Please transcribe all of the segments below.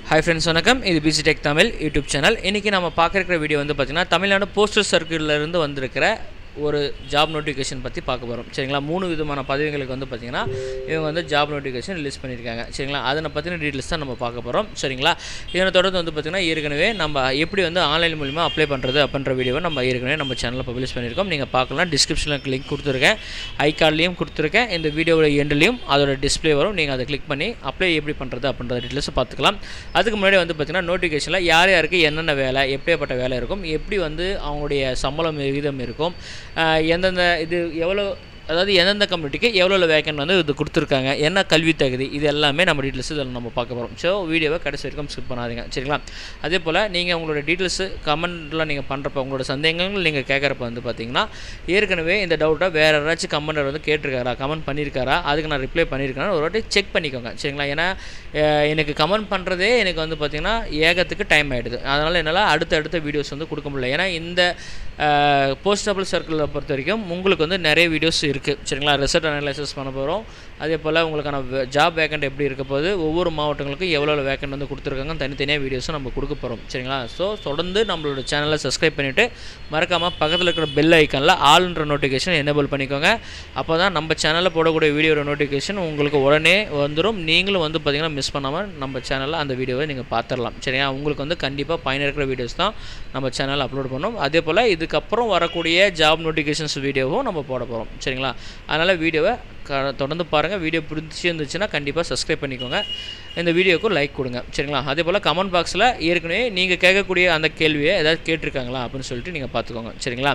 hi friends வணக்கம் இது PC tech Tamil YouTube channel இன்றைக்கி நம்ம பார்க்குற வீடியோ வந்து பார்த்திங்கன்னா தமிழ்நாடு போஸ்டல் சர்க்கிள்லேருந்து வந்திருக்கிற ஒரு ஜாப் நோட்டிஃபிகேஷன் பற்றி பார்க்க போகிறோம் சரிங்களா மூணு விதமான பதவிகளுக்கு வந்து பார்த்திங்கன்னா இவங்க வந்து ஜாப் நோட்டிஃபிகேஷன் ரிலீஸ் பண்ணியிருக்காங்க சரிங்களா அதனை பற்றின டீட்டெயில்ஸ் தான் நம்ம பார்க்க போகிறோம் சரிங்களா இதனை தொடர்ந்து வந்து பார்த்திங்கன்னா ஏற்கனவே நம்ம எப்படி வந்து ஆன்லைன் மூலிமா அப்ளை பண்ணுறது அப்படின்ற வீடியோவை நம்ம ஏற்கனவே நம்ம சேனலில் பப்ளிஷ் பண்ணியிருக்கோம் நீங்கள் பார்க்கலாம் டிஸ்கிரிப்ஷனில் லிங்க் கொடுத்துருக்கேன் ஐகார்ட்லேயும் கொடுத்துருக்கேன் இந்த வீடியோவோட எண்ட்லேயும் அதோட டிஸ்ப்ளே வரும் நீங்கள் அதை கிளிக் பண்ணி அப்ளை எப்படி பண்ணுறது அப்படின்ற டீட்டெயில்ஸை பார்த்துக்கலாம் அதுக்கு முன்னாடி வந்து பார்த்திங்கன்னா நோட்டிஃபிகேஷனில் யார் யாருக்கு என்னென்ன வேலை எப்படியாப்பட்ட வேலை இருக்கும் எப்படி வந்து அவங்களுடைய சம்பளம் விகிதம் இருக்கும் ஆஹ் எந்தெந்த இது எவ்வளோ அதாவது எந்தெந்த கம்யூனிட்டிக்கு எவ்வளோ வேக்கன் வந்து இது கொடுத்துருக்காங்க என்ன கல்வி தகுதி இது எல்லாமே நம்ம டீட்டெயில்ஸ் இதில் நம்ம பார்க்க போகிறோம் ஸோ வீடியோவை கடைசி வரைக்கும் ஸ்கிப் பண்ணாதீங்க சரிங்களா அதே போல் நீங்கள் உங்களோட டீட்டெயில்ஸு கமெண்ட்டில் நீங்கள் பண்ணுறப்ப உங்களோட சந்தேகங்கள் நீங்கள் கேட்குறப்ப வந்து பார்த்தீங்கன்னா ஏற்கனவே இந்த டவுட்டை வேறு யாராச்சும் கமெண்டர் வந்து கேட்டிருக்காரா கமெண்ட் பண்ணியிருக்காரா அதுக்கு நான் ரிப்ளை பண்ணியிருக்கேன் ஒரு வாட்டி செக் பண்ணிக்கோங்க சரிங்களா ஏன்னா அஹ், எனக்கு கமெண்ட் பண்ணுறதே எனக்கு வந்து பார்த்திங்கன்னா ஏகத்துக்கு டைம் ஆகிடுது அதனால் என்னால் அடுத்த அடுத்த வீடியோஸ் வந்து கொடுக்க முடியல ஏன்னா இந்த போஸ்டபிள் சர்க்கிளில் பொறுத்த வரைக்கும் உங்களுக்கு வந்து நிறைய வீடியோஸ் இருக்குது சரிங்களா ரிசல்ட் அனலைசிஸ் பண்ண போகிறோம் அதே போல் உங்களுக்கான ஜாப் வேக்கண்ட் எப்படி இருக்க போகுது ஒவ்வொரு மாவட்டங்களுக்கும் எவ்வளோ வேக்கண்ட் வந்து கொடுத்துருக்காங்க தனித்தனியாக வீடியோஸும் நம்ம கொடுக்க போகிறோம் சரிங்களா ஸோ தொடர்ந்து நம்மளோட சேனலை சப்ஸ்கிரைப் பண்ணிவிட்டு மறக்காமல் பக்கத்தில் இருக்கிற பெல் ஐக்கனில் ஆல்ன்ற நோட்டிஃபிகேஷன் எனேபிள் பண்ணிக்கோங்க அப்போ தான் நம்ம சேனலில் போடக்கூடிய வீடியோட நோட்டிஃபிகேஷன் உங்களுக்கு உடனே வந்துடும் நீங்களும் வந்து பார்த்திங்கன்னா மிஸ் பண்ணாமல் நம்ம சேனலில் அந்த வீடியோவை நீங்கள் பார்த்துடலாம் சரியா உங்களுக்கு வந்து கண்டிப்பாக பயனிருக்கிற வீடியோஸ் தான் நம்ம சேனலில் அப்லோட் பண்ணோம் அதே போல் இதுக்கப்புறம் வரக்கூடிய ஜாப் நோட்டிஃபிகேஷன்ஸ் வீடியோவும் நம்ம போட போகிறோம் சரிங்களா அதனால் வீடியோவை க தொடர்ந்து பாருங்கள் வீடியோ பிடிச்சிருந்துச்சுன்னா கண்டிப்பாக சப்ஸ்கிரைப் பண்ணிக்கோங்க இந்த வீடியோக்கு லைக் கொடுங்க சரிங்களா அதே போல் கமெண்ட் பாக்ஸில் ஏற்கனவே நீங்கள் கேட்கக்கூடிய அந்த கேள்வியை ஏதாவது கேட்டிருக்காங்களா அப்படின்னு சொல்லிட்டு நீங்கள் பார்த்துக்கோங்க சரிங்களா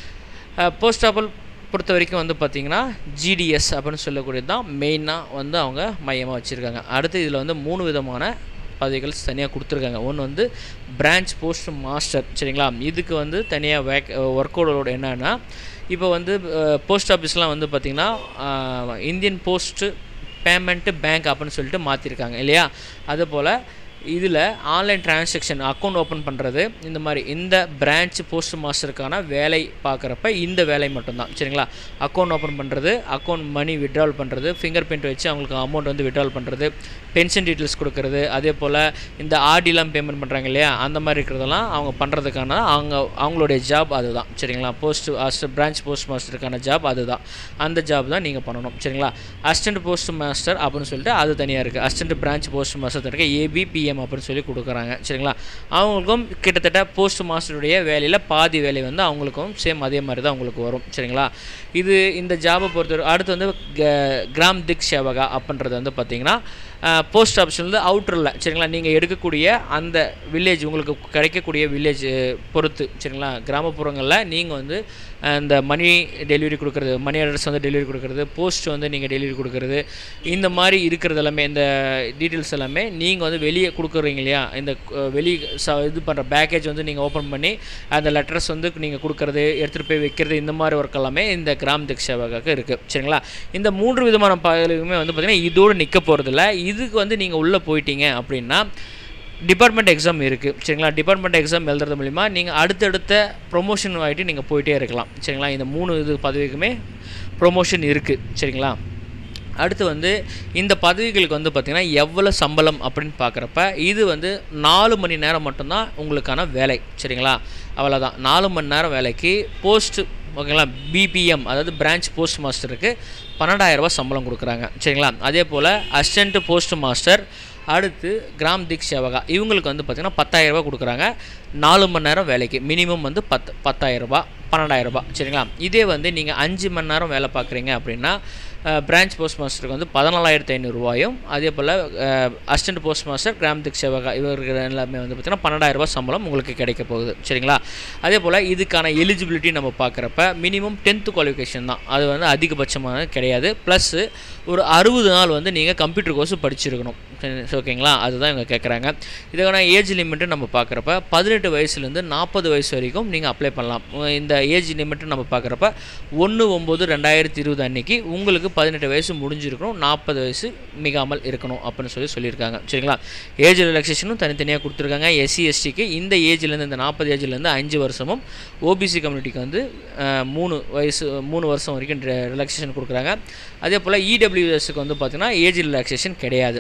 போஸ்ட் ஆஃபல் பொறுத்த வரைக்கும் வந்து பார்த்திங்கன்னா ஜிடிஎஸ் அப்படின்னு சொல்லக்கூடியது தான் மெயினாக வந்து அவங்க மையமாக வச்சுருக்காங்க அடுத்து இதில் வந்து மூணு விதமான பதவிகள் தனியாக கொடுத்துருக்காங்க ஒன்று வந்து பிரான்ச் போஸ்ட் மாஸ்டர் சரிங்களா இதுக்கு வந்து தனியாக வேக் ஒர்க்கோடோட என்னன்னா இப்போ வந்து போஸ்ட் ஆஃபீஸ்லாம் வந்து பார்த்திங்கன்னா இந்தியன் போஸ்ட்டு பேமெண்ட்டு பேங்க் அப்படின்னு சொல்லிட்டு மாற்றிருக்காங்க இல்லையா அதுபோல் இதில் ஆன்லைன் டிரான்சாக்ஷன் அக்கௌண்ட் ஓப்பன் பண்ணுறது இந்த மாதிரி இந்த பிரான்ச் போஸ்ட் மாஸ்டருக்கான வேலை பார்க்குறப்ப இந்த வேலை மட்டும்தான் சரிங்களா அக்கௌண்ட் ஓப்பன் பண்ணுறது அக்கௌண்ட் மணி விட்ரால் பண்ணுறது ஃபிங்கர் பிரிண்ட் வச்சு அவங்களுக்கு அமௌண்ட் வந்து விட்ரால் பண்ணுறது பென்ஷன் டீட்டெயில்ஸ் கொடுக்கறது அதே போல் இந்த ஆர்டிலாம் பேமெண்ட் பண்ணுறாங்க இல்லையா அந்த மாதிரி இருக்கிறதெல்லாம் அவங்க பண்ணுறதுக்கான அவங்க அவங்களுடைய ஜாப் அதுதான் சரிங்களா போஸ்ட் அஸ்ட் பிரான்ச் போஸ்ட் மாஸ்டருக்கான ஜாப் அதுதான் அந்த ஜாப் தான் நீங்கள் பண்ணணும் சரிங்களா அசிஸ்டன்ட் போஸ்ட் மாஸ்டர் அப்படின்னு சொல்லிட்டு அது தனியாக இருக்குது அசிஸ்டன்ட் பிரான்ச் போஸ்ட் மாஸ்டர் இருக்குது ஏபிபிஎம் அப்படின்னு சொல்லி கொடுக்குறாங்க சரிங்களா அவங்களுக்கும் கிட்டத்தட்ட போஸ்ட் மாஸ்டருடைய வேலையில் பாதி வேலை வந்து அவங்களுக்கும் சேம் அதே மாதிரி தான் அவங்களுக்கு வரும் சரிங்களா இது இந்த ஜாபை பொறுத்தவரை அடுத்து வந்து க- கிராம் திக் சேவகா அப்படின்றது வந்து பார்த்திங்கன்னா போஸ்ட் ஆஃபீஸ்லேருந்து அவுட்டரில் சரிங்களா நீங்கள் எடுக்கக்கூடிய அந்த வில்லேஜ் உங்களுக்கு கிடைக்கக்கூடிய வில்லேஜ் பொறுத்து சரிங்களா கிராமப்புறங்களில் நீங்கள் வந்து அஹ், இந்த மணி டெலிவரி கொடுக்குறது மணி அட்ரஸ் வந்து டெலிவரி கொடுக்குறது போஸ்ட் வந்து நீங்கள் டெலிவரி கொடுக்குறது இந்த மாதிரி இருக்கிறது எல்லாமே இந்த டீட்டெயில்ஸ் எல்லாமே நீங்கள் வந்து வெளியே கொடுக்குறீங்க இல்லையா இந்த அஹ், வெளி ச இது பண்ணுற பேக்கேஜ் வந்து நீங்கள் ஓப்பன் பண்ணி அந்த லெட்டர்ஸ் வந்து நீங்கள் கொடுக்குறது எடுத்துகிட்டு போய் வைக்கிறது இந்த மாதிரி ஒர்க் எல்லாமே இந்த கிராம் திக் சேவகாக்கு இருக்குது சரிங்களா இந்த மூன்று விதமான பதவிகளுமே வந்து பார்த்திங்கன்னா இதோடு நிற்க போகிறதில்ல இதுக்கு வந்து நீங்கள் உள்ளே போயிட்டீங்க அப்படின்னா டிபார்ட்மெண்ட் எக்ஸாம் இருக்குது சரிங்களா டிபார்ட்மெண்ட் எக்ஸாம் எழுதுறது மூலிமா நீங்கள் அடுத்தடுத்த ப்ரொமோஷன் ஆகிட்டு நீங்கள் போயிட்டே இருக்கலாம் சரிங்களா இந்த மூணு இது பதவிக்குமே ப்ரொமோஷன் இருக்குது சரிங்களா அடுத்து வந்து இந்த பதவிகளுக்கு வந்து பார்த்திங்கன்னா எவ்வளோ சம்பளம் அப்படின்னு பார்க்குறப்ப இது வந்து நாலு மணி நேரம் மட்டும்தான் உங்களுக்கான வேலை சரிங்களா அவ்வளோதான் நாலு மணி நேரம் வேலைக்கு போஸ்ட் ஓகேங்களா பிபிஎம் அதாவது பிரான்ச் போஸ்ட் மாஸ்டருக்கு பன்னெண்டாயிரரூபா சம்பளம் கொடுக்குறாங்க சரிங்களா அதே போல் அசிஸ்டன்ட் போஸ்ட் மாஸ்டர் அடுத்து கிராம் திக் சேவகா இவங்களுக்கு வந்து பார்த்திங்கன்னா பத்தாயிரரூபா கொடுக்குறாங்க நாலு மணி நேரம் வேலைக்கு மினிமம் வந்து பத்து பத்தாயிரரூபா பன்னெண்டாயிரரூபா சரிங்களா இதே வந்து நீங்கள் அஞ்சு மணி நேரம் வேலை பார்க்குறீங்க அப்படின்னா பிரான்ச் போஸ்ட் மாஸ்டருக்கு வந்து பதினாலாயிரத்து ஐநூறுரூவாயும் அதே போல் assistant post master Gram Dak Sevak இவருக்கு எல்லாமே வந்து பார்த்திங்கன்னா பன்னெண்டாயிரரூபா சம்பளம் உங்களுக்கு கிடைக்க போகுது சரிங்களா அதே போல் இதுக்கான எலிஜிபிலிட்டி நம்ம பார்க்குறப்ப மினிமம் டென்த்து குவாலிஃபிகேஷன் தான் அது வந்து அதிகபட்சமான கிடையாது ப்ளஸ்ஸு ஒரு அறுபது நாள் வந்து நீங்கள் கம்ப்யூட்டர் கோர்ஸ் படிச்சிருக்கணும் சரி, ஓகேங்களா அதுதான் இவங்க கேட்குறாங்க இதுக்கான ஏஜ் லிமிட்டு நம்ம பார்க்குறப்ப பதினெட்டு வயசுலேருந்து நாற்பது வயசு வரைக்கும் நீங்கள் அப்ளை பண்ணலாம் உ- இந்த ஏஜ் லிமிட்டு நம்ம பார்க்குறப்ப ஒன்று ஒம்பது ரெண்டாயிரத்தி இருபது அன்னைக்கு உங்களுக்கு பதினெட்டு வயசு முடிஞ்சிருக்கணும் நாற்பது வயசு மிகாமல் இருக்கணும் அப்படின்னு சொல்லி சொல்லியிருக்காங்க சரிங்களா ஏஜ் ரிலாக்ஸேஷனும் தனித்தனியாக கொடுத்துருக்காங்க எஸ்சி எஸ்டிக்கு இந்த ஏஜ்லேருந்து இந்த நாற்பது ஏஜ்லேருந்து அஞ்சு வருஷமும் ஓபிசி கம்யூனிட்டிக்கு வந்து அஹ், மூணு வயசு மூணு வருஷம் வரைக்கும் ரிலாக்ஸேஷன் கொடுக்குறாங்க அதே போல் இடபிள்யூஎஸ்க்கு வந்து பார்த்திங்கன்னா ஏஜ் ரிலாக்ஸேஷன் கிடையாது சரிங்களா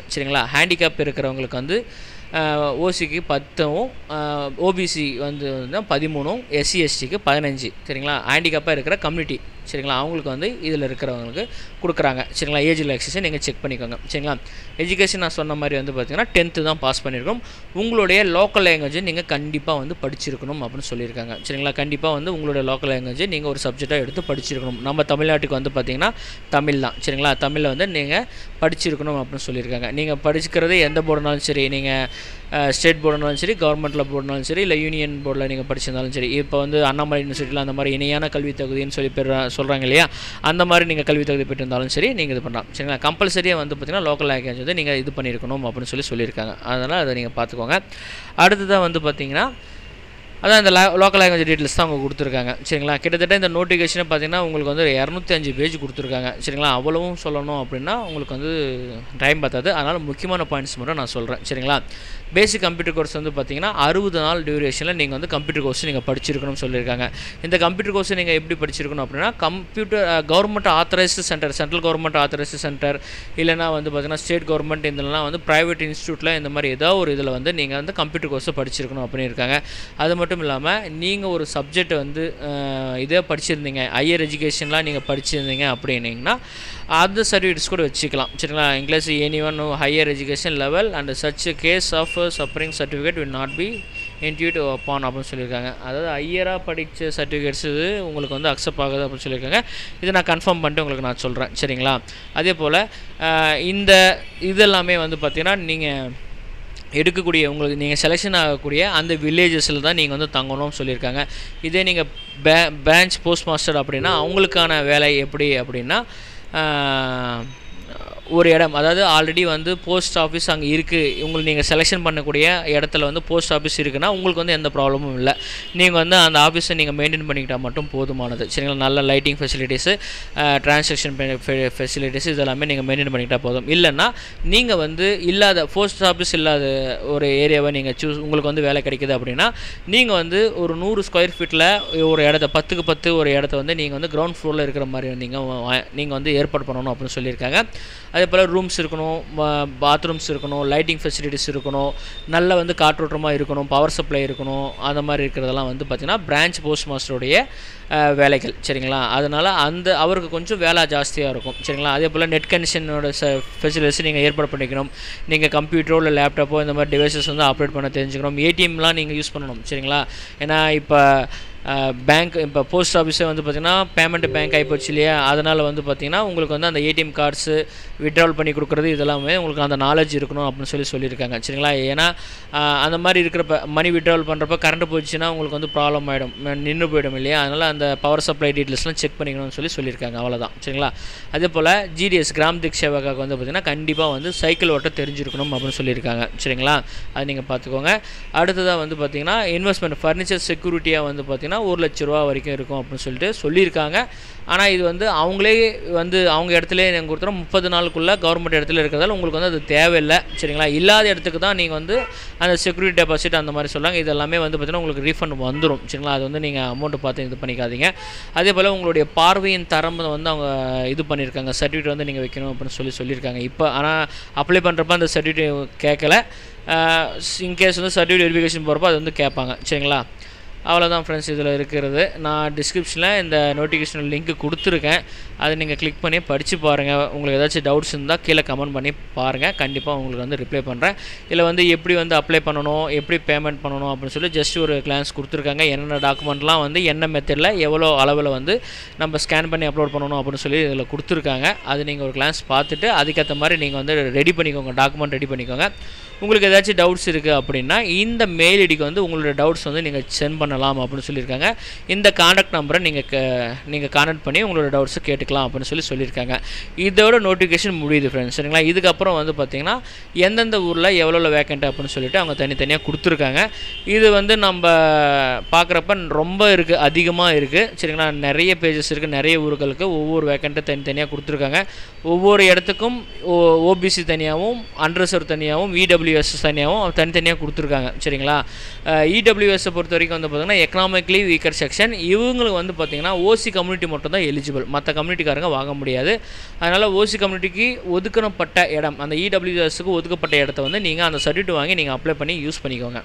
ஹேண்டிகேப் இருக்கிறவங்களுக்கு வந்து ஓசிக்கு பத்தும் ஓபிசி வந்து பதிமூணும் எஸ்சி எஸ்டிக்கு பதினஞ்சு சரிங்களா ஹேண்டிகேப்பாக இருக்கிற கம்யூனிட்டி சரிங்களா அவங்களுக்கு வந்து இதில் இருக்கிறவங்களுக்கு கொடுக்குறாங்க சரிங்களா ஏஜ் ரிலாக்ஸேஷன் நீங்கள் செக் பண்ணிக்கோங்க சரிங்களா எஜுகேஷன் நான் சொன்ன மாதிரி வந்து பார்த்தீங்கன்னா டென்த்து தான் பாஸ் பண்ணியிருக்கோம் உங்களுடைய லோக்கல் லாங்குவேஜை நீங்கள் கண்டிப்பாக வந்து படிச்சிருக்கணும் அப்படின்னு சொல்லியிருக்காங்க சரிங்களா கண்டிப்பாக வந்து உங்களுடைய லோக்கல் லாங்குவேஜை நீங்கள் ஒரு சப்ஜெக்டாக எடுத்து படிச்சிருக்கணும் நம்ம தமிழ்நாட்டுக்கு வந்து பார்த்தீங்கன்னா தமிழ் தான் சரிங்களா தமிழில் வந்து நீங்கள் படிச்சிருக்கணும் அப்படின்னு சொல்லியிருக்காங்க நீங்கள் படிச்சுக்கிறது எந்த போர்டுனாலும் சரி நீங்கள் ஸ்டேட் போர்டுனாலும் சரி கவர்மெண்ட்டில் போர்டுனாலும் சரி இல்லை யூனியன் போர்டில் நீங்கள் படிச்சிருந்தாலும் சரி இப்போ வந்து அண்ணாமலை யூனிவர்சிட்டியில் அந்த மாதிரி இணையான கல்வி தகுதின்னு சொல்லி பெற சொல்கிறாங்க இல்லையா அந்த மாதிரி நீங்கள் கல்வி தகுதி பெற்றிருந்தாலும் சரி நீங்கள் இது பண்ணலாம் சரிங்களா கம்பல்சரியாக வந்து பார்த்திங்கன்னா லோக்கல் லாங்குவேஜ் வந்து நீங்கள் இது பண்ணியிருக்கணும் அப்படின்னு சொல்லி சொல்லியிருக்காங்க அதனால் அதை நீங்கள் பார்த்துக்கோங்க அடுத்ததாக வந்து பார்த்திங்கன்னா அதான் இந்த லோக்கல் லாங்குவேஜ் டீட்டெயில்ஸ் தான் அவங்க கொடுத்துருக்காங்க சரிங்களா கிட்டத்தட்ட இந்த நோட்டிஃபிகேஷனை பார்த்தீங்கன்னா உங்களுக்கு வந்து இரநூத்தி அஞ்சு பேஜ் கொடுத்துருக்காங்க சரிங்களா அவ்வளவும் சொல்லணும் அப்படின்னா உங்களுக்கு வந்து டைம் பார்த்தாது அதனால் முக்கியமான பாயிண்ட்ஸ் மட்டும் நான் சொல்கிறேன் சரிங்களா பேசிக் கம்ப்யூட்டர் கோர்ஸ் வந்து பார்த்தீங்கன்னா அறுபது நாள் டியூரேஷனில் நீங்கள் வந்து கம்ப்யூட்டர் கோர்ஸ் நீங்கள் படிச்சிருக்கணும்னு சொல்லியிருக்காங்க இந்த கம்ப்யூட்டர் கோர்ஸ் நீங்கள் எப்படி படிச்சிருக்கணும் அப்படின்னா computer government authorised centre central government authorised centre இல்லைனா வந்து பார்த்தீங்கன்னா ஸ்டேட் கவர்மெண்ட் இதெல்லாம் வந்து ப்ரைவேட் இன்ஸ்டியூட்டில் இந்த மாதிரி ஏதோ ஒரு இதில் வந்து நீங்கள் வந்து கம்ப்யூட்டர் கோர்ஸை படிச்சிருக்கணும் அப்படின்னு இருக்காங்க அது மட்டும் இல்லாமல் நீங்கள் ஒரு சப்ஜெக்ட் வந்து இதே படிச்சிருந்தீங்க ஹையர் எஜுகேஷன்லாம் நீங்கள் படிச்சிருந்தீங்க அப்படின்னீங்கன்னா அந்த சர்டிஃபிகேட்ஸ் கூட வச்சுக்கலாம் சரிங்களா English any one higher education level and such case of suffering certificate will not be intuit upon அப்படின்னு சொல்லியிருக்காங்க அதாவது ஹையராக படித்த சர்டிஃபிகேட்ஸ் இது உங்களுக்கு வந்து அக்செப்ட் ஆகுது அப்படின்னு சொல்லியிருக்காங்க இதை நான் கன்ஃபார்ம் பண்ணிட்டு உங்களுக்கு நான் சொல்கிறேன் சரிங்களா அதே போல் இந்த இதெல்லாமே வந்து பார்த்திங்கன்னா நீங்கள் எடுக்கக்கூடிய உங்களுக்கு நீங்கள் செலெக்ஷன் ஆகக்கூடிய அந்த வில்லேஜஸில் தான் நீங்கள் வந்து தங்கணும்னு சொல்லியிருக்காங்க இதே நீங்கள் பே பேங்ச் போஸ்ட் மாஸ்டர் அப்படின்னா அவங்களுக்கான வேலை எப்படி அப்படின்னா ஒரு இடம் அதாவது ஆல்ரெடி வந்து போஸ்ட் ஆஃபீஸ் அங்கே இருக்குது உங்களுக்கு நீங்கள் செலெக்ஷன் பண்ணக்கூடிய இடத்துல வந்து போஸ்ட் ஆஃபீஸ் இருக்குன்னா உங்களுக்கு வந்து எந்த ப்ராப்ளமும் இல்லை நீங்கள் வந்து அந்த ஆஃபீஸை நீங்கள் மெயின்டைன் பண்ணிக்கிட்டால் மட்டும் போதுமானது சரிங்களா நல்ல லைட்டிங் ஃபெசிலிட்டிஸு டிரான்சாக்ஷன் ஃபெசிலிட்டிஸ் இதெல்லாமே நீங்கள் மெயின்டைன் பண்ணிக்கிட்டால் போதும் இல்லைன்னா நீங்கள் வந்து இல்லாத போஸ்ட் ஆஃபீஸ் இல்லாத ஒரு ஏரியாவை நீங்கள் சூஸ் உங்களுக்கு வந்து வேலை கிடைக்குது அப்படின்னா நீங்கள் வந்து ஒரு நூறு ஸ்கொயர் ஃபீட்டில் ஒரு இடத்த பத்துக்கு பத்து ஒரு இடத்த வந்து நீங்கள் வந்து கிரவுண்ட் ஃப்ளோரில் இருக்கிற மாதிரி நீங்கள் நீங்கள் வந்து ஏற்பாடு பண்ணணும் அப்படின்னு சொல்லியிருக்காங்க அதே போல் ரூம்ஸ் இருக்கணும் பாத்ரூம்ஸ் இருக்கணும் லைட்டிங் ஃபெசிலிட்டிஸ் இருக்கணும் நல்ல வந்து காற்றோட்டமாக இருக்கணும் பவர் சப்ளை இருக்கணும் அந்த மாதிரி இருக்கிறதெல்லாம் வந்து பார்த்திங்கன்னா பிரான்ச் போஸ்ட் மாஸ்டருடைய வேலைகள் சரிங்களா அதனால் அந்த அவருக்கு கொஞ்சம் வேலை ஜாஸ்தியாக இருக்கும் சரிங்களா அதே போல் நெட் கனெக்ஷனோட ச ஃபெசிலிட்டிஸ் நீங்கள் ஏற்பாடு பண்ணிக்கணும் நீங்கள் கம்ப்யூட்டரோ இல்லை லேப்டாப்போ இந்த மாதிரி டிவைசஸ் வந்து ஆப்ரேட் பண்ண தெரிஞ்சுக்கணும் ஏடிஎம்லாம் நீங்கள் யூஸ் பண்ணணும் சரிங்களா ஏன்னா இப்போ பேங்க் இப்போ போஸ்ட் ஆஃபீஸே வந்து பார்த்திங்கன்னா பேமெண்ட் பேங்க் ஆகிப்போச்சு இல்லையா அதனால் வந்து பார்த்திங்கன்னா உங்களுக்கு வந்து அந்த ஏடிஎம் கார்ட்ஸு விட்ரால் பண்ணி கொடுக்குறது இதெல்லாமே உங்களுக்கு அந்த நாலேஜ் இருக்கணும் அப்படின்னு சொல்லி சொல்லியிருக்காங்க சரிங்களா ஏன்னா அந்த மாதிரி இருக்கிறப்ப மணி விட்ரால் பண்ணுறப்ப கரண்ட் போச்சுன்னா உங்களுக்கு வந்து ப்ராப்ளம் ஆகிடும் நின்று போயிடும் இல்லையா அதனால் அந்த பவர் சப்ளை டீட்டெயில்ஸ்லாம் செக் பண்ணிக்கணும்னு சொல்லி சொல்லியிருக்காங்க அவ்வளோதான் சரிங்களா அதே போல் ஜிடிஎஸ் கிராம் திக் சேவகாக்கு வந்து பார்த்திங்கன்னா கண்டிப்பாக வந்து சைக்கிள் ஓட்ட தெரிஞ்சிருக்கணும் அப்படின்னு சொல்லியிருக்காங்க சரிங்களா அது நீங்கள் பார்த்துக்கோங்க அடுத்ததாக வந்து பார்த்திங்கன்னா இன்வெஸ்ட்மெண்ட் ஃபர்னிச்சர் செக்யூரிட்டியாக வந்து பார்த்திங்கன்னா ஒரு லட்ச ரூபா வரைக்கும் இருக்கும் அப்படின்னு சொல்லிட்டு சொல்லியிருக்காங்க ஆனால் இது வந்து அவங்களே வந்து அவங்க இடத்துல நாங்கள் கொடுத்துறோம் முப்பது நாளுக்குள்ளே கவர்மெண்ட் இடத்துல இருக்கிறதால உங்களுக்கு வந்து அது தேவையில்லை சரிங்களா இல்லாத இடத்துக்கு தான் நீங்கள் வந்து அந்த செக்யூரிட்டி டெபாசிட் அந்த மாதிரி சொல்கிறாங்க இது எல்லாமே வந்து பார்த்திங்கன்னா உங்களுக்கு ரீஃபண்ட் வந்துடும் சரிங்களா அது வந்து நீங்கள் அமௌண்ட்டு பார்த்து இது பண்ணிக்காதீங்க அதே போல் உங்களுடைய பார்வையின் தரம் வந்து அவங்க இது பண்ணியிருக்காங்க சர்டிஃபிகேட் வந்து நீங்கள் வைக்கணும் அப்படின்னு சொல்லி சொல்லியிருக்காங்க இப்போ ஆனால் அப்ளை பண்ணுறப்ப அந்த சர்டிஃபிகேட் கேட்கல இன்கேஸ் வந்து சர்டிஃபிகேட் வெரிஃபிகேஷன் போகிறப்போ அது வந்து கேட்பாங்க சரிங்களா அவ்வளோதான் ஃப்ரெண்ட்ஸ் இதில் இருக்கிறது நான் டிஸ்கிரிப்ஷனில் இந்த நோட்டிஃபிகேஷன் லிங்க் கொடுத்துருக்கேன் அதை நீங்கள் கிளிக் பண்ணி படித்து பாருங்கள் உங்களுக்கு ஏதாச்சும் டவுட்ஸ் இருந்தால் கீழே கமெண்ட் பண்ணி பாருங்கள் கண்டிப்பாக உங்களுக்கு வந்து ரிப்ளை பண்ணுறேன் இதில் வந்து எப்படி வந்து அப்ளை பண்ணணும் எப்படி பேமெண்ட் பண்ணணும் அப்படின்னு சொல்லி ஜஸ்ட் ஒரு கிளான்ஸ் கொடுத்துருக்காங்க என்னென்ன டாக்குமெண்ட்லாம் வந்து என்ன மெத்தடில் எவ்வளோ அளவில் வந்து நம்ம ஸ்கேன் பண்ணி அப்லோட் பண்ணணும் அப்படின்னு சொல்லி இதில் கொடுத்துருக்காங்க அது நீங்கள் ஒரு கிளான்ஸ் பார்த்துட்டு அதுக்கேற்ற மாதிரி நீங்கள் வந்து ரெடி பண்ணிக்கோங்க டாக்குமெண்ட் ரெடி பண்ணிக்கோங்க உங்களுக்கு ஏதாச்சும் டவுட்ஸ் இருக்குது அப்படின்னா இந்த மெயில் ஐடிக்கு வந்து உங்களோட டவுட்ஸ் வந்து நீங்கள் சென்ட் பண்ணலாம் அப்படின்னு சொல்லியிருக்காங்க இந்த காண்டாக்ட் நம்பரை நீங்கள் க நீங்கள் கான்டாக்ட் பண்ணி உங்களோட டவுட்ஸை கேட்டுக்கலாம் அப்படின்னு சொல்லி சொல்லியிருக்காங்க இதோட நோட்டிஃபிகேஷன் முடியுது ஃப்ரெண்ட்ஸ் சரிங்களா இதுக்கப்புறம் வந்து பார்த்திங்கன்னா எந்தெந்த ஊரில் எவ்வளோ வேக்கண்ட் அப்படின்னு சொல்லிட்டு அவங்க தனித்தனியாக கொடுத்துருக்காங்க இது வந்து நம்ம பார்க்குறப்ப ரொம்ப இருக்குது அதிகமாக இருக்குது சரிங்களா நிறைய பேஜஸ் இருக்குது நிறைய ஊர்களுக்கு ஒவ்வொரு வேக்கண்ட்டை தனித்தனியாக கொடுத்துருக்காங்க ஒவ்வொரு இடத்துக்கும் ஓபிசி தனியாகவும் அன்ரிசர்வ் தனியாகவும் இடபிள்யூஎஸ் தனியாகவும் தனித்தனியாக கொடுத்துருக்காங்க சரிங்களா இடபிள்யூஎஸை பொறுத்த வரைக்கும் வந்து பார்த்தீங்கன்னா பார்த்தீங்கன்னா எக்கனாமிக்கலி வீக்கர் செக்ஷன் இவங்களுக்கு வந்து பார்த்தீங்கன்னா ஓசி கம்யூனிட்டி மட்டும் தான் எலிஜிபிள் மற்ற கம்யூனிட்டிக்காரங்க வாங்க முடியாது அதனால் ஓசி கம்யூனிட்டிக்கு ஒதுக்கப்பட்ட இடம் அந்த இடபிள்யூஎஸ்க்கு ஒதுக்கப்பட்ட இடத்த வந்து நீங்கள் அந்த சர்டிஃபிகேட் வாங்கி நீங்கள் அப்ளை பண்ணி யூஸ் பண்ணிக்கோங்க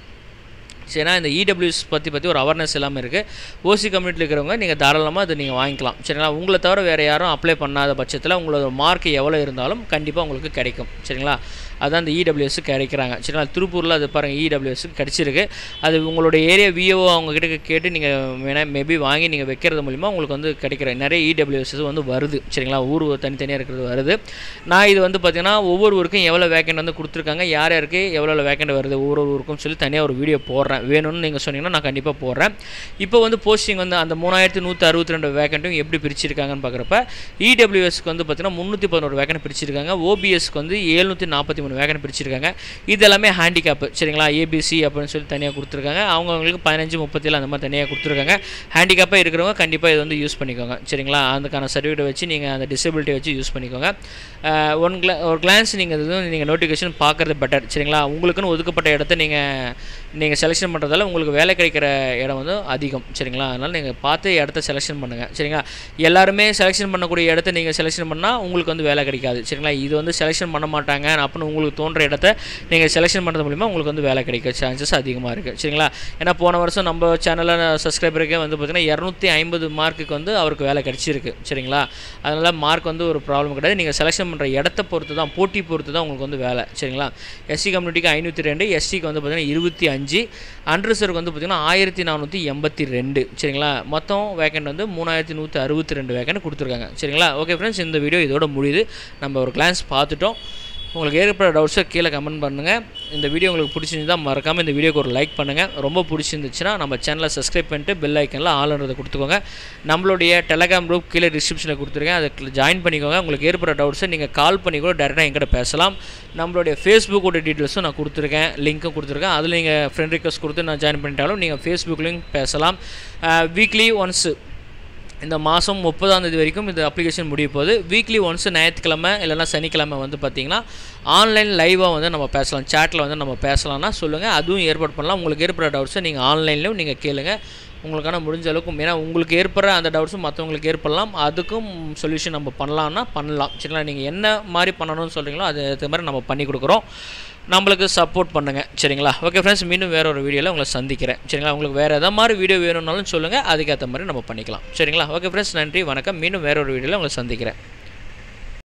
சரினா இந்த இடபிள்யூஎஸ் பற்றி பற்றி ஒரு அவேர்னஸ் எல்லாமே இருக்குது ஓசி கம்யூனிட்டியில் இருக்கிறவங்க நீங்கள் தாராளமாக அதை நீங்கள் வாங்கிக்கலாம் சரிங்களா உங்களை தவிர வேறு யாரும் அப்ளை பண்ணாத பட்சத்தில் உங்களோட மார்க் எவ்வளோ இருந்தாலும் கண்டிப்பாக உங்களுக்கு கிடைக்கும் சரிங்களா அதான் இந்த இடபிள்யூஎஸ் கிடைக்கிறாங்க சரிங்களா திருப்பூரில் அது பாருங்கள் இடபிள்யூஎஸ் கிடச்சிருக்கு அது உங்களுடைய ஏரியா விஓ அவங்கக்கிட்ட கேட்டு நீங்கள் வேணால் மேபி வாங்கி நீங்கள் வைக்கிறது மூலிமா உங்களுக்கு வந்து கிடைக்கிற நிறைய இடபிள்யூஎஸ் வந்து வருது சரிங்களா ஊர் தனித்தனியாக இருக்கிறது வருது நான் இது வந்து பார்த்திங்கன்னா ஒவ்வொரு ஊருக்கும் எவ்வளோ வேக்கண்ட் வந்து கொடுத்துருக்காங்க யார் யாருக்கு எவ்வளோ வேக்கண்ட் வருது ஒவ்வொரு ஊருக்கும் சொல்லி தனியாக ஒரு வீடியோ போடுறேன் வேணும்னு நீங்கள் சொன்னீங்கன்னா நான் கண்டிப்பாக போடுறேன் இப்போ வந்து போஸ்டிங் வந்து அந்த மூணாயிரத்தி நூற்றி அறுபத்தி ரெண்டு வேக்கண்ட்டும் எப்படி பிரிச்சிருக்காங்கன்னு பார்க்குறப்ப இடபிள்யூஎஸ்க்கு வந்து பார்த்தீங்கன்னா முந்நூற்றி பதினோரு வேக்கண்ட் பிரிச்சிருக்காங்க ஓபிஎஸ்க்கு வந்து எழுநூற்றி நாற்பத்தி மூணு வேக்கண்ட் பிரிச்சிருக்காங்க இது எல்லாமே ஹேண்டிகேப் சரிங்களா ஏபிசி அப்படின்னு சொல்லி தனியாக கொடுத்துருக்காங்க அவங்கவுங்களுக்கு பதினஞ்சு முப்பத்தேழு அந்த மாதிரி தனியாக கொடுத்துருக்காங்க ஹேண்டிகேப்பாக இருக்கிறவங்க கண்டிப்பாக இது வந்து யூஸ் பண்ணிக்கோங்க சரிங்களா அதுக்கான சர்டிஃபிகேட் வச்சு நீங்கள் அந்த டிசபிலிட்டி வச்சு யூஸ் பண்ணிக்கோங்க ஒன் கிளா ஒரு கிளான்ஸ் நீங்கள் இது நீங்கள் நோட்டிஃபிகேஷன் பார்க்குறது பெட்டர் சரிங்களா உங்களுக்குன்னு ஒதுக்கப்பட்ட இடத்த நீங்கள் நீங்கள் செலெக்ஷன் பண்ணுறதால உங்களுக்கு வேலை கிடைக்கிற இடம் வந்து அதிகம் சரிங்களா அதனால் நீங்கள் பார்த்து இடத்த செலெக்ஷன் பண்ணுங்கள் சரிங்களா எல்லாருமே செலெக்ஷன் பண்ணக்கூடிய இடத்த நீங்கள் செலெக்ஷன் பண்ணால் உங்களுக்கு வந்து வேலை கிடைக்காது சரிங்களா இது வந்து செலெக்ஷன் பண்ண மாட்டாங்க அப்படின்னு உங்களுக்கு தோன்ற இடத்த நீங்கள் செலெக்ஷன் பண்ணுறது மூலிமா உங்களுக்கு வந்து வேலை கிடைக்க சான்சஸ் அதிகமாக இருக்குது சரிங்களா ஏன்னா போன வருஷம் நம்ம சேனலில் சப்ஸ்கிரைபருக்கே வந்து பார்த்திங்கன்னா இரநூத்தி ஐம்பது மார்க்குக்கு வந்து அவருக்கு வேலை கிடச்சிருக்கு சரிங்களா அதனால் மார்க் வந்து ஒரு ப்ராப்ளம் கிடையாது நீங்கள் செலெக்ஷன் பண்ணுற இடத்த பொறுத்து தான் போட்டி பொறுத்து தான் உங்களுக்கு வந்து வேலை சரிங்களா எஸ்சி கம்யூனிட்டிக்கு ஐநூற்றி ரெண்டு எஸ்சிக்கு வந்து பார்த்திங்கன்னா இருபத்தி அஞ்சு அன்ரிசர்வ்க்கு வந்து பார்த்திங்கன்னா ஆயிரத்தி நானூற்றி எண்பத்தி ரெண்டு சரிங்களா மொத்தம் வேக்கண்ட் வந்து மூணாயிரத்தி நூற்றி அறுபத்தி ரெண்டு வேக்கண்ட் கொடுத்துருக்காங்க சரிங்களா ஓகே ஃப்ரெண்ட்ஸ் இந்த வீடியோ இதோட முடியுது நம்ம ஒரு கிளான்ஸ் பார்த்துட்டோம் உங்களுக்கு ஏற்பட டவுட்ஸை கீழே கமெண்ட் பண்ணுங்கள் இந்த வீடியோ உங்களுக்கு பிடிச்சிருந்தா மறக்காமல் இந்த வீடியோக்கு ஒரு லைக் பண்ணுங்கள் ரொம்ப பிடிச்சிருந்துச்சுன்னா நம்ம சேனலை சப்ஸ்கிரைப் பண்ணிட்டு பெல் ஐக்கனில் ஆளுன்றதை கொடுத்துக்கோங்க நம்மளுடைய டெலகிராம் குரூப் கீழே டிஸ்கிரிப்ஷனில் கொடுத்துருக்கேன் அதுக்கு ஜாயின் பண்ணிக்கோங்க உங்களுக்கு ஏற்பட டவுட்ஸை நீங்கள் கால் பண்ணி கூட டேரெக்டாக எங்கிட்ட பேசலாம் நம்மளுடைய ஃபேஸ்புக்கோட டீட்டெயில்ஸும் நான் கொடுத்துருக்கேன் லிங்க்கும் கொடுத்துருக்கேன் அதில் நீங்கள் ஃப்ரெண்ட் ரிக்வஸ்ட் கொடுத்து நான் ஜாயின் பண்ணிட்டாலும் நீங்கள் ஃபேஸ்புக்லேயும் பேசலாம் வீக்லி ஒன்ஸு இந்த மாதம் முப்பதாம் தேதி வரைக்கும் இந்த அப்ளிகேஷன் முடிய போகுது வீக்லி ஒன்ஸ் ஞாயிற்றுக்கிழமை இல்லைனா சனிக்கிழமை வந்து பார்த்திங்கன்னா ஆன்லைன் லைவாக வந்து நம்ம பேசலாம் சேட்டில் வந்து நம்ம பேசலாம்னா சொல்லுங்கள் அதுவும் ஏற்பாடு பண்ணலாம் உங்களுக்கு ஏற்படுற டவுட்ஸை நீங்கள் ஆன்லைன்லேயும் நீங்கள் கேளுங்க உங்களுக்கான முடிஞ்ச அளவுக்கு ஏன்னா உங்களுக்கு ஏற்படுற அந்த டவுட்ஸும் மற்றவங்களுக்கு ஏற்படலாம் அதுக்கும் சொல்யூஷன் நம்ம பண்ணலாம்னா பண்ணலாம் சரிங்களா நீங்கள் என்ன மாதிரி பண்ணணும்னு சொல்கிறீங்களோ அது அது மாதிரி நம்ம பண்ணி கொடுக்குறோம் நம்மளுக்கு சப்போர்ட் பண்ணுங்கள் சரிங்களா ஓகே ஃப்ரெண்ட்ஸ் மீண்டும் வேறு ஒரு வீடியோவில் உங்களை சந்திக்கிறேன் சரிங்களா உங்களுக்கு வேறு எதாவது மாதிரி வீடியோ வேணும்னாலும் சொல்லுங்கள் அதுக்கேற்ற மாதிரி நம்ம பண்ணிக்கலாம் சரிங்களா ஓகே ஃப்ரெண்ட்ஸ் நன்றி வணக்கம் மீண்டும் வேறு ஒரு வீடியோவில் உங்களை சந்திக்கிறேன்